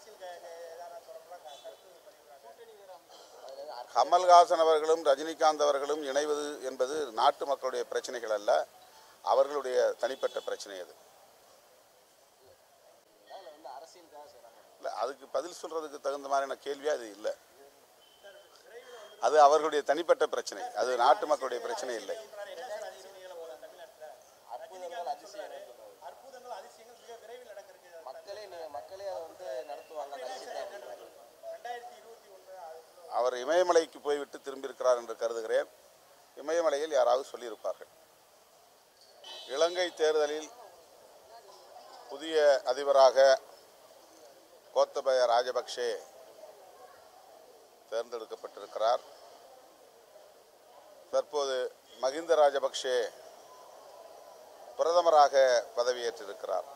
கமல்ஹாசன் அவர்களும் ரஜினிகாந்த் அவர்களும் இணைவது என்பது நாட்டு மக்களுடைய பிரச்சனைகள் அல்ல அவர்களுடைய தனிப்பட்ட பிரச்சனை அது இல்ல, அதுக்கு பதில் சொல்றதுக்கு தகுந்த மாதிரியான கேள்வியா அது இல்லை அது அவர்களுடைய தனிப்பட்ட பிரச்சனை அது நாட்டு மக்களுடைய பிரச்சனை இல்லை அற்புதங்கள் அதிசயங்கள் சொல்றாரு. மக்களே நீ- மக்களே அதை வந்து நடத்துவாங்க நம்பிக்கை அப்படின்றாரு. அவர் இமயமலைக்கு போய்விட்டு திரும்பியிருக்கிறார் என்று கருதுகிறேன் இமயமலையில் யாராவது சொல்லியிருப்பார்கள் இலங்கை தேர்தலில் புதிய அதிபராக கோத்தபய ராஜபக்சே தேர்ந்தெடுக்கப்பட்டிருக்கிறார் தற்போது மகிந்த ராஜபக்சே பிரதமராக பதவியேற்றிருக்கிறார்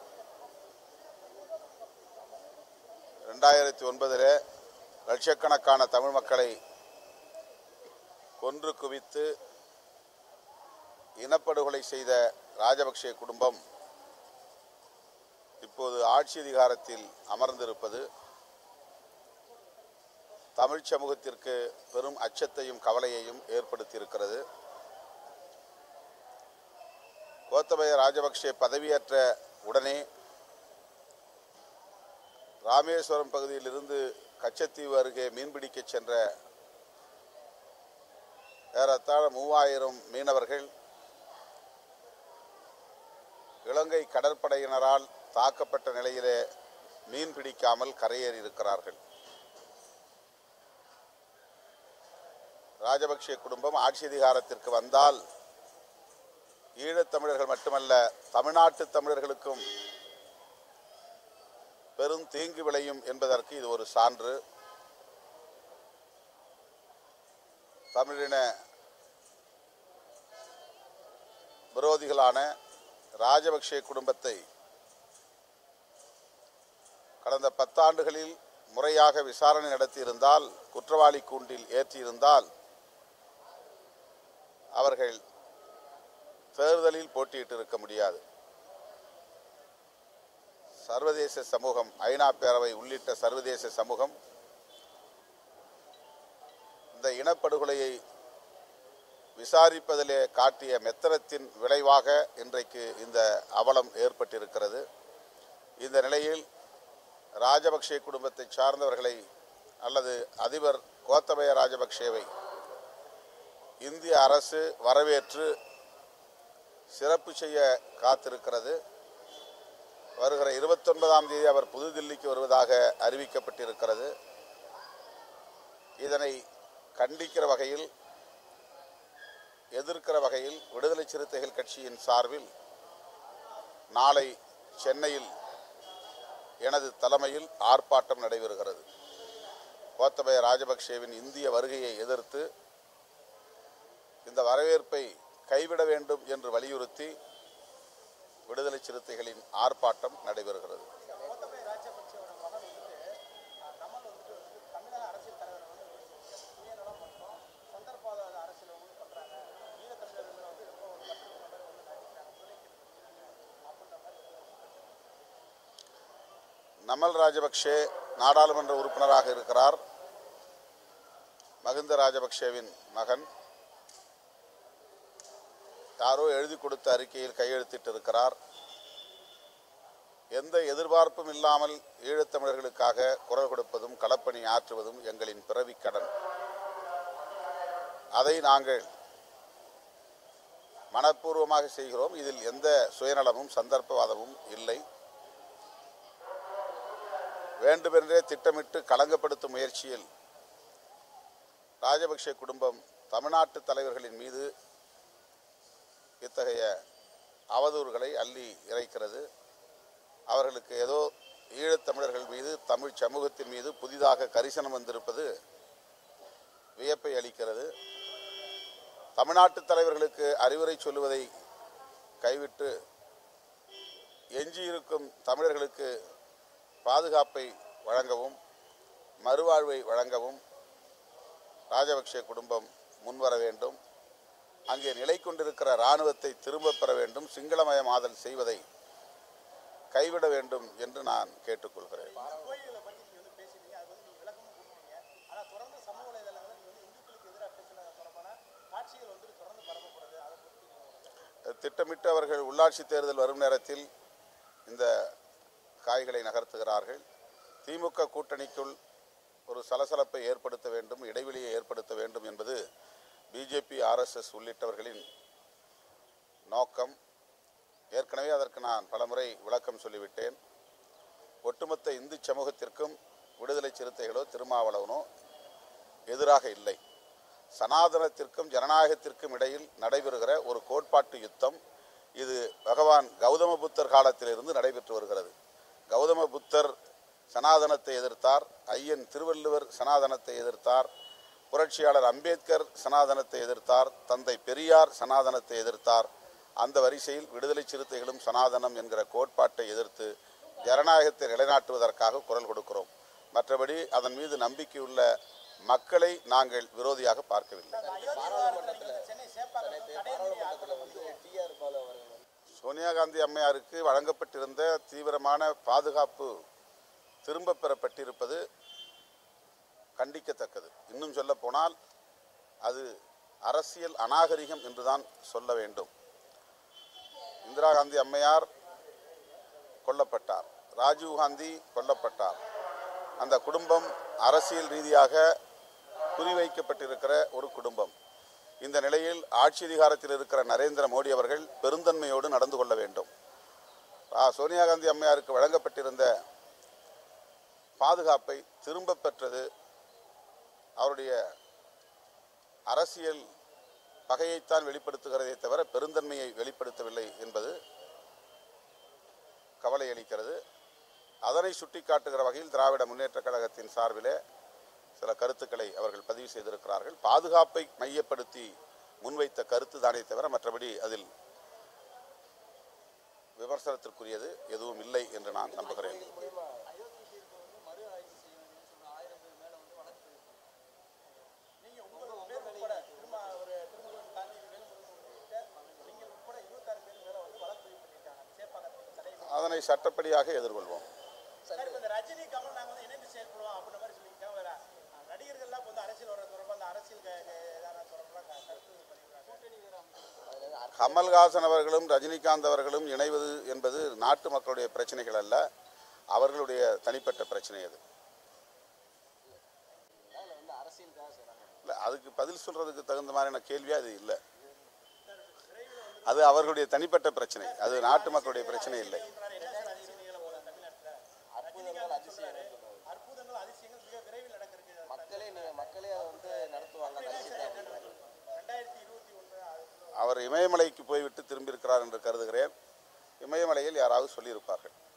ரெண்டாயிரத்தி ஒன்பதில் லட்சக்கணக்கான தமிழ் மக்களை கொன்று குவித்து இனப்படுகொலை செய்த ராஜபக்சே குடும்பம் இப்போது ஆட்சி அதிகாரத்தில் அமர்ந்திருப்பது தமிழ் சமூகத்திற்கு பெரும் அச்சத்தையும் கவலையையும் ஏற்படுத்தியிருக்கிறது கோத்தபய ராஜபக்சே பதவியேற்ற உடனே ராமேஸ்வரம் பகுதியிலிருந்து கச்சத்தீவு அருகே மீன்பிடிக்கச் சென்ற ஏறத்தாழ மூவாயிரம் மீனவர்கள் இலங்கை கடற்படையினரால் தாக்கப்பட்ட நிலையிலே மீன் பிடிக்காமல் கரையேறி இருக்கிறார்கள் ராஜபக்சே குடும்பம் ஆட்சி அதிகாரத்திற்கு வந்தால் ஈழத்தமிழர்கள் மட்டுமல்ல தமிழ்நாட்டு தமிழர்களுக்கும் பெரும் தீங்கு விளையும் என்பதற்கு இது ஒரு சான்று தமிழின விரோதிகளான ராஜபக்சே குடும்பத்தை கடந்த பத்தாண்டுகளில் முறையாக விசாரணை நடத்தியிருந்தால் குற்றவாளி கூண்டில் ஏற்றியிருந்தால் அவர்கள் தேர்தலில் போட்டியிட்டு இருக்க முடியாது சர்வதேச சமூகம் ஐநா பேரவை உள்ளிட்ட சர்வதேச சமூகம் இந்த இனப்படுகொலையை விசாரிப்பதிலே காட்டிய மெத்தனத்தின் விளைவாக இன்றைக்கு இந்த அவலம் ஏற்பட்டிருக்கிறது இந்த நிலையில் ராஜபக்சே குடும்பத்தை சார்ந்தவர்களை அல்லது அதிபர் கோத்தபய ராஜபக்சேவை இந்திய அரசு வரவேற்று சிறப்பு செய்ய காத்திருக்கிறது வருகிற இருபத்தொன்பதாம் தேதி அவர் புதுதில்லிக்கு வருவதாக அறிவிக்கப்பட்டிருக்கிறது இதனை கண்டிக்கிற வகையில் எதிர்க்கிற வகையில் விடுதலை சிறுத்தைகள் கட்சியின் சார்பில் நாளை சென்னையில் எனது தலைமையில் ஆர்ப்பாட்டம் நடைபெறுகிறது கோத்தபய ராஜபக்சேவின் இந்திய வருகையை எதிர்த்து இந்த வரவேற்பை கைவிட வேண்டும் என்று வலியுறுத்தி விடுதலை சிறுத்தைகளின் ஆர்ப்பாட்டம் நடைபெறுகிறது நமல் ராஜபக்சே நாடாளுமன்ற உறுப்பினராக இருக்கிறார் மகிந்த ராஜபக்சேவின் மகன் யாரோ எழுதி கொடுத்த அறிக்கையில் கையெழுத்திட்டு இருக்கிறார் எந்த எதிர்பார்ப்பும் இல்லாமல் ஈழத்தமிழர்களுக்காக குரல் கொடுப்பதும் களப்பணி ஆற்றுவதும் எங்களின் பிறவிக் கடன் அதை நாங்கள் மனப்பூர்வமாக செய்கிறோம் இதில் எந்த சுயநலமும் சந்தர்ப்பவாதமும் இல்லை வேண்டுமென்றே திட்டமிட்டு களங்கப்படுத்தும் முயற்சியில் ராஜபக்சே குடும்பம் தமிழ்நாட்டு தலைவர்களின் மீது இத்தகைய அவதூறுகளை அள்ளி இறைக்கிறது அவர்களுக்கு ஏதோ ஈழத்தமிழர்கள் மீது தமிழ் சமூகத்தின் மீது புதிதாக கரிசனம் வந்திருப்பது வியப்பை அளிக்கிறது தமிழ்நாட்டு தலைவர்களுக்கு அறிவுரை சொல்லுவதை கைவிட்டு எஞ்சியிருக்கும் தமிழர்களுக்கு பாதுகாப்பை வழங்கவும் மறுவாழ்வை வழங்கவும் ராஜபக்சே குடும்பம் முன்வர வேண்டும் அங்கே நிலை கொண்டிருக்கிற இராணுவத்தை திரும்பப் பெற வேண்டும் சிங்களமயமாதல் செய்வதை கைவிட வேண்டும் என்று நான் கேட்டுக்கொள்கிறேன் சமூக வலைதளங்களில் நீங்க வந்து இந்துக்களுக்கு எதிராக பேசின தொடர்பான காட்சிகள் வந்து தொடர்ந்து பரப்பப்படுது அதை குறித்து நீங்க திட்டமிட்டு அவர்கள் உள்ளாட்சி தேர்தல் வரும் நேரத்தில் இந்த காய்களை நகர்த்துகிறார்கள் திமுக கூட்டணிக்குள் ஒரு சலசலப்பை ஏற்படுத்த வேண்டும் இடைவெளியை ஏற்படுத்த வேண்டும் என்பது பிஜேபி ஆர்எஸ்எஸ் உள்ளிட்டவர்களின் நோக்கம் ஏற்கனவே அதற்கு நான் பலமுறை விளக்கம் சொல்லிவிட்டேன் ஒட்டுமொத்த இந்து சமூகத்திற்கும் விடுதலை சிறுத்தைகளோ திருமாவளவனோ எதிராக இல்லை சனாதனத்திற்கும் ஜனநாயகத்திற்கும் இடையில் நடைபெறுகிற ஒரு கோட்பாட்டு யுத்தம் இது பகவான் கௌதம புத்தர் காலத்திலிருந்து நடைபெற்று வருகிறது கௌதம புத்தர் சனாதனத்தை எதிர்த்தார் ஐயன் திருவள்ளுவர் சனாதனத்தை எதிர்த்தார் புரட்சியாளர் அம்பேத்கர் சனாதனத்தை எதிர்த்தார் தந்தை பெரியார் சனாதனத்தை எதிர்த்தார் அந்த வரிசையில் விடுதலை சிறுத்தைகளும் சனாதனம் என்கிற கோட்பாட்டை எதிர்த்து ஜனநாயகத்தை நிலைநாட்டுவதற்காக குரல் கொடுக்கிறோம் மற்றபடி அதன் மீது நம்பிக்கையுள்ள மக்களை நாங்கள் விரோதியாக பார்க்கவில்லை சென்னை சேப்பாக்கம் பாராளுமன்றத்தில் வந்து டிஆர் பாலு அவர்கள் வந்து சோனியா காந்தி அம்மையாருக்கு வழங்கப்பட்டிருந்த தீவிரமான பாதுகாப்பு திரும்பப் பெறப்பட்டிருப்பது கண்டிக்கத்தக்கது இன்னும் சொல்ல போனால் அது அரசியல் அநாகரிகம் என்றுதான் சொல்ல வேண்டும் இந்திரா காந்தி அம்மையார் கொல்லப்பட்டார் ராஜீவ் காந்தி கொல்லப்பட்டார் அந்த குடும்பம் அரசியல் ரீதியாக குறிவைக்கப்பட்டிருக்கிற ஒரு குடும்பம் இந்த நிலையில் ஆட்சி அதிகாரத்தில் இருக்கிற நரேந்திர மோடி அவர்கள் பெருந்தன்மையோடு நடந்து கொள்ள வேண்டும் ஆ, சோனியா காந்தி அம்மையாருக்கு வழங்கப்பட்டிருந்த பாதுகாப்பை திரும்பப் பெற்றது அவருடைய அரசியல் பகையைத்தான் வெளிப்படுத்துகிறதே தவிர பெருந்தன்மையை வெளிப்படுத்தவில்லை என்பது கவலை அளிக்கிறது அதனை சுட்டிக்காட்டுகிற வகையில் திராவிட முன்னேற்றக் கழகத்தின் சார்பிலே சில கருத்துக்களை அவர்கள் பதிவு செய்திருக்கிறார்கள் பாதுகாப்பை மையப்படுத்தி முன்வைத்த கருத்து தானே தவிர மற்றபடி அதில் விமர்சனத்திற்குரியது எதுவும் இல்லை என்று நான் நம்புகிறேன் நீங்க உங்க பேர் உட்பட திரும்ப ஒரு திருமுருகன் தாண்டி வேலுமுருகன் உள்ளிட்ட நீங்கள் உட்பட இருபத்தாறு பேர் மேல வந்து வழக்கு பதிவு பண்ணியிருக்காங்க சேப்பாக்கத்துக்கு தடை அதனை சட்டப்படியாக எதிர்கொள்வோம் சார் இப்ப இந்த ரஜினி கமல் நாங்க வந்து இணைந்து செயல்படுவோம் அப்படின்ற மாதிரி சொல்லியிருக்காங்க வேற அஹ், நடிகர்கள்லாம் இப்ப வந்து அரசியல் வர தொடர்பா அந்த அரசியல் க- க- இதான தொடர்பா க- கருத்து பதிவுறாங்க கூட்டணி வேற அமைப்பு. கமல்ஹாசன் அவர்களும் ரஜினிகாந்த் அவர்களும் இணைவது என்பது நாட்டு மக்களுடைய பிரச்சனைகள் அல்ல அவர்களுடைய தனிப்பட்ட பிரச்சனை அது அதில் வந்து அரசியலுக்காக செய்கிறாங்க இல்லை அதுக்கு பதில் சொல்றதுக்கு தகுந்த மாதிரியான கேள்வியா அது இல்லை அது அவர்களுடைய தனிப்பட்ட பிரச்சனை அது நாட்டு மக்களுடைய பிரச்சனை இல்லை சொல்றாரு, என்ன சார் அதிசயங்களை போல தமிழ்நாட்டுல அற்புதங்கள் அதிசயங்கள் சொல்றாரு. அற்புதங்கள் அதிசயங்கள் மிக விரைவில் நடக்கிறது மக்களே நீ- மக்களே அதை வந்து நடத்துவாங்க அந்த விஷயத்தை அப்படின்றாங்க. ரெண்டாயிரத்தி இருபத்தி ஒன்று அவர் இமயமலைக்கு போய்விட்டு திரும்பியிருக்கிறார் என்று கருதுகிறேன் இமயமலையில் யாராவது சொல்லியிருப்பார்கள்